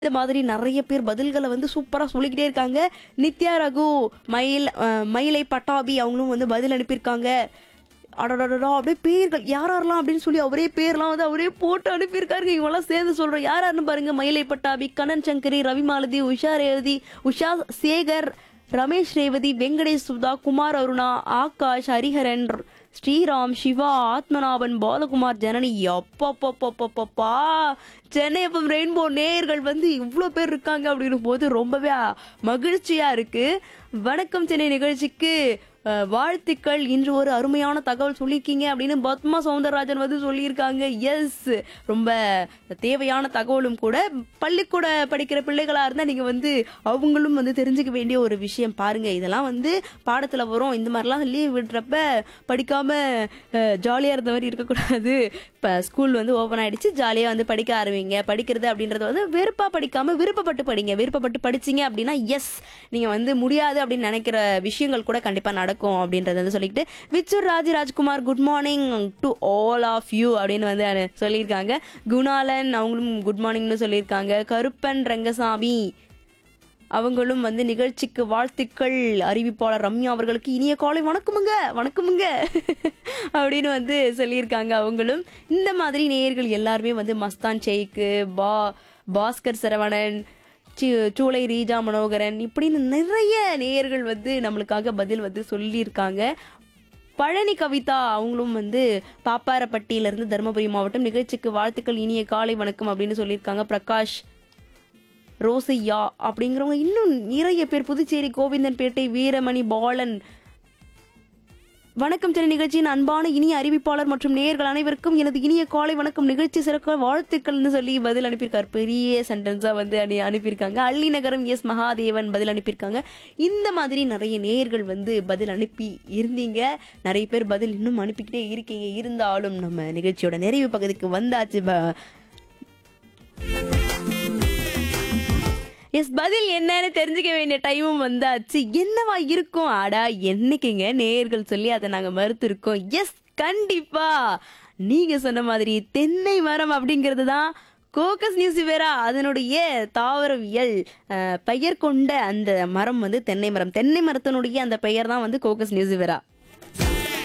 இந்த மாதிரி நிறைய பேர் பதில்களை வந்து சூப்பரா சொல்லிக்கிட்டே இருக்காங்க நித்யா ரகு மயில் அஹ், மயிலை பட்டாபி அவங்களும் வந்து பதில் அனுப்பியிருக்காங்க அடடடடா அப்படியே பேர்கள் யார் யாரெல்லாம் அப்படின்னு சொல்லி அவரே பேர்லாம் வந்து அவரே போட்டு அனுப்பியிருக்காருங்க இவங்கெல்லாம் சேர்ந்து சொல்றோம் யார் யாருன்னு பாருங்க மயிலை பட்டாபி கண்ணன் சங்கரி ரவி மாலதி உஷா ரேவதி உஷா சேகர் ரமேஷ் ரேவதி வெங்கடேஷ் சுதா குமார் அருணா ஆகாஷ் ஹரிஹரன் ஸ்ரீராம் சிவா ஆத்மநாபன் பாலகுமார் ஜனனி அப்பப்பப்பப்பப்பா சென்னை எஃப்எம் ரெயின்போ நேயர்கள் வந்து இவ்வளோ பேர் இருக்காங்க அப்படின்னும் போது ரொம்பவே மகிழ்ச்சியா இருக்கு வணக்கம் சென்னை நிகழ்ச்சிக்கு அஹ், வாழ்த்துக்கள் இன்று ஒரு அருமையான தகவல் சொல்லியிருக்கீங்க அப்படின்னு பத்மா சவுந்தரராஜன் வந்து சொல்லியிருக்காங்க எஸ் ரொம்ப தேவையான தகவலும் கூட பள்ளிக்கூட படிக்கிற பிள்ளைகளா இருந்தா நீங்க வந்து அவங்களும் வந்து தெரிஞ்சுக்க வேண்டிய ஒரு விஷயம் பாருங்க இதெல்லாம் வந்து பாடத்துல வரும் இந்த மாதிரிலாம் லீவ் விடுறப்ப படிக்காம ஜாலியா இருந்த மாதிரி இருக்கக்கூடாது இப்ப ஸ்கூல் வந்து ஓபன் ஆயிடுச்சு ஜாலியா வந்து படிக்க ஆரம்பிங்க படிக்கிறது அப்படின்றது வந்து வெறுப்பா படிக்காம விருப்பப்பட்டு படிங்க விருப்பப்பட்டு படிச்சீங்க அப்படின்னா எஸ் நீங்க வந்து முடியாது அப்படின்னு நினைக்கிற விஷயங்கள் கூட கண்டிப்பா நடக்கும் அப்படின்றத வந்து சொல்லிட்டு Vichur Raj Rajkumar good morning to all of you அப்படின்னு வந்து அனு- சொல்லியிருக்காங்க குணாலன் அவங்களும் குட் மார்னிங்னு சொல்லியிருக்காங்க கருப்பன் ரங்கசாமி அவங்களும் வந்து நிகழ்ச்சிக்கு வாழ்த்துக்கள் அறிவிப்பாளர் ரம்யா அவர்களுக்கு இனிய காலை வணக்கமுங்க வணக்கமுங்க அப்படின்னு வந்து சொல்லியிருக்காங்க அவங்களும் இந்த மாதிரி நேயர்கள் எல்லாருமே வந்து மஸ்தான் ஷெய்க்கு பா பாஸ்கர் சரவணன் சி- சூளை ரீஜா மனோகரன் இப்படின்னு நிறைய நேயர்கள் வந்து நம்மளுக்காக பதில் வந்து சொல்லியிருக்காங்க பழனி கவிதா அவங்களும் வந்து பாப்பாரப்பட்டியிலிருந்து தருமபுரி மாவட்டம் நிகழ்ச்சிக்கு வாழ்த்துக்கள் இனிய காலை வணக்கம் அப்படின்னு சொல்லியிருக்காங்க பிரகாஷ் ரோசையா அப்படிங்கிறவங்க இன்னும் நிறைய பேர் புதுச்சேரி கோவிந்தன்பேட்டை வீரமணி பாலன் வணக்கம் சென்னை நிகழ்ச்சியின் அன்பான இனிய அறிவிப்பாளர் மற்றும் நேயர்கள் அனைவருக்கும் எனது இனிய காலை வணக்கம் நிகழ்ச்சி சிறக்க வாழ்த்துக்கள்னு சொல்லி பதில் அனுப்பியிருக்காரு பெரிய சென்டென்ஸா வந்து அனு அனுப்பியிருக்காங்க அள்ளி நகரம் எஸ் மகாதேவன் பதில் அனுப்பியிருக்காங்க இந்த மாதிரி நிறைய நேயர்கள் வந்து பதில் அனுப்பி இருந்தீங்க நிறைய பேர் பதில் இன்னும் அனுப்பிக்கிட்டே இருக்கீங்க இருந்தாலும் நம்ம நிகழ்ச்சியோட நிறைவு பகுதிக்கு வந்தாச்சு ப- எஸ் பதில் என்னன்னு தெரிஞ்சுக்க வேண்டிய டைமும் வந்தாச்சு என்னவா இருக்கும் ஆடா என்னைக்குங்க நேர்கள் சொல்லி அதை நாங்க மறுத்திருக்கோம் எஸ் கண்டிப்பா நீங்க சொன்ன மாதிரி தென்னை மரம் அப்படிங்கிறது தான் கோகஸ் நியூசிவேரா அதனுடைய தாவரவியல் அஹ், பெயர் கொண்ட அந்த மரம் வந்து தென்னை மரம் தென்னை மரத்தினுடைய அந்த பெயர் தான் வந்து கோகஸ் நியூசிவேரா